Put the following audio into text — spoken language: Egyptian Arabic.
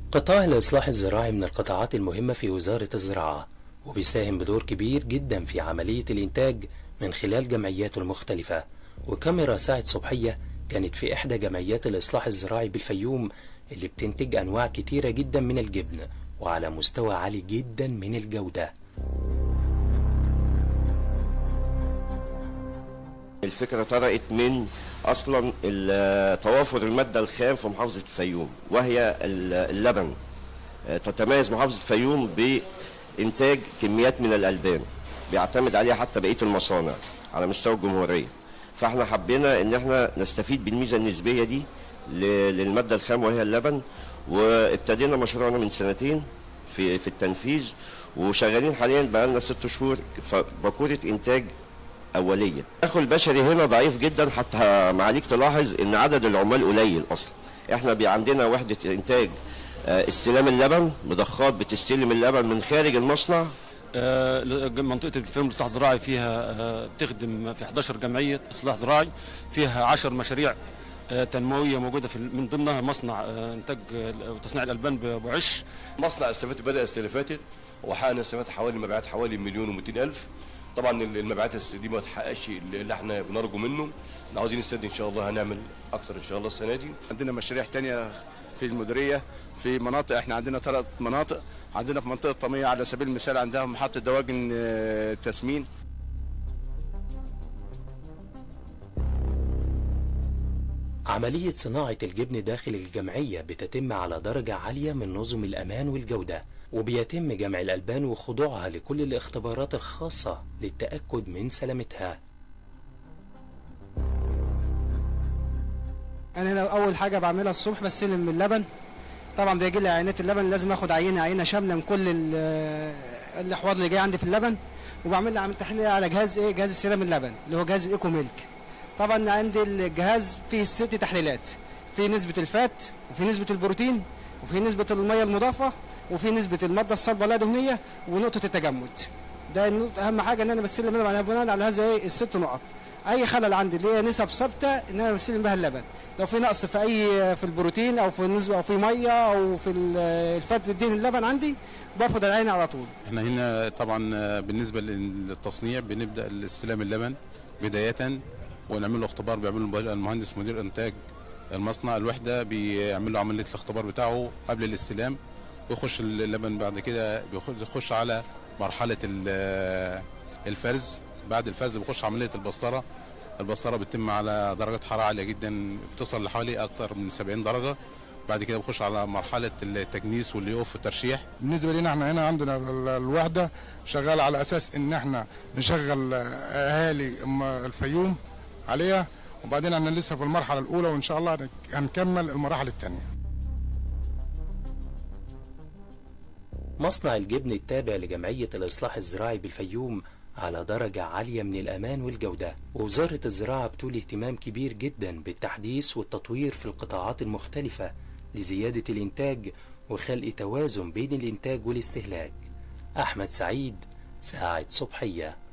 قطاع الإصلاح الزراعي من القطاعات المهمة في وزارة الزراعة وبيساهم بدور كبير جدا في عملية الإنتاج من خلال جمعياته المختلفة وكاميرا ساعة صبحية كانت في إحدى جمعيات الإصلاح الزراعي بالفيوم اللي بتنتج أنواع كتيرة جدا من الجبن وعلى مستوى عالي جدا من الجودة الفكرة طرقت من أصلا ال- توافر المادة الخام في محافظة الفيوم وهي ال- اللبن آه، تتميز محافظة الفيوم بإنتاج كميات من الألبان بيعتمد عليها حتى بقية المصانع على مستوى الجمهورية فاحنا حبينا ان احنا نستفيد بالميزة النسبية دي ل- للمادة الخام وهي اللبن وابتدينا مشروعنا من سنتين في في التنفيذ وشغالين حاليا بقالنا ست شهور فباكورة انتاج أولية التدخل البشري هنا ضعيف جدا حتى معاليك تلاحظ إن عدد العمال قليل أصلا إحنا بي عندنا وحدة إنتاج آه، استلام اللبن مضخات بتستلم اللبن من خارج المصنع آه، منطقة الفيوم الإصلاح الزراعي فيها آه، بتخدم في 11 جمعية إصلاح زراعي فيها 10 مشاريع آه، تنموية موجودة في من ضمنها مصنع آه، إنتاج آه، وتصنيع الألبان بأبو عش مصنع السفاتي بدأ السنة اللي فاتت وحققنا السنة اللي فاتت حوالي مبيعات حوالي مليون و200 ألف طبعا المبيعات دي ما تحققش اللي احنا بنرجو منه احنا عاوزين السنة دي إن شاء الله هنعمل أكتر إن شاء الله السنة دي عندنا مشاريع تانية في المديرية في مناطق احنا عندنا ثلاث مناطق عندنا في منطقة طمية على سبيل المثال عندها محطة دواجن آه، تسمين عملية صناعة الجبن داخل الجمعية بتتم على درجة عالية من نظم الأمان والجودة وبيتم جمع الألبان وخضوعها لكل الاختبارات الخاصة للتأكد من سلامتها انا هنا اول حاجه بعملها الصبح بستلم اللبن طبعا بيجي لي عينات اللبن لازم اخد عينه عينه شامله من كل ال- الاحواض اللي جايه عندي في اللبن وبعمل لي عمل تحليل على جهاز ايه جهاز استلام اللبن اللي هو جهاز الايكو ميلك طبعا عندي الجهاز فيه ست تحليلات في نسبه الفات وفي نسبه البروتين وفي نسبه الميه المضافه وفي نسبه الماده الصلبه لا دهنيه ونقطه التجمد ده النقطة- اهم حاجه ان انا بستلم اللبن على بناء على هذا ايه الست نقط اي خلل عندي اللي هي نسب ثابته ان انا بستلم بها اللبن لو في نقص في اي في البروتين او في النسبه او في ميه او في ال- الفات الدهن اللبن عندي برفض العين على طول احنا هنا طبعا آه، بالنسبه للتصنيع بنبدا استلام اللبن بدايه ونعمل له اختبار بيعمل له المهندس مدير انتاج المصنع الوحده بيعمل له عمليه الاختبار بتاعه قبل الاستلام ويخش اللبن بعد كده بيخش يخش على مرحله ال- آه، الفرز بعد الفرز بيخش عمليه البسطره البسطره بتتم على درجه حراره عاليه جدا بتصل لحوالي اكثر من 70 درجه بعد كده بخش على مرحله التجنيس والليوف والترشيح بالنسبه لنا احنا هنا عندنا ال- الوحده شغاله على اساس ان احنا نشغل اهالي أم- الفيوم عليها وبعدين احنا لسه في المرحله الاولى وان شاء الله هنك- هنكمل المراحل الثانيه مصنع الجبن التابع لجمعية الإصلاح الزراعي بالفيوم على درجة عالية من الأمان والجودة ووزارة الزراعة بتولي اهتمام كبير جدا بالتحديث والتطوير في القطاعات المختلفة لزيادة الإنتاج وخلق توازن بين الإنتاج والاستهلاك أحمد سعيد ساعة صبحية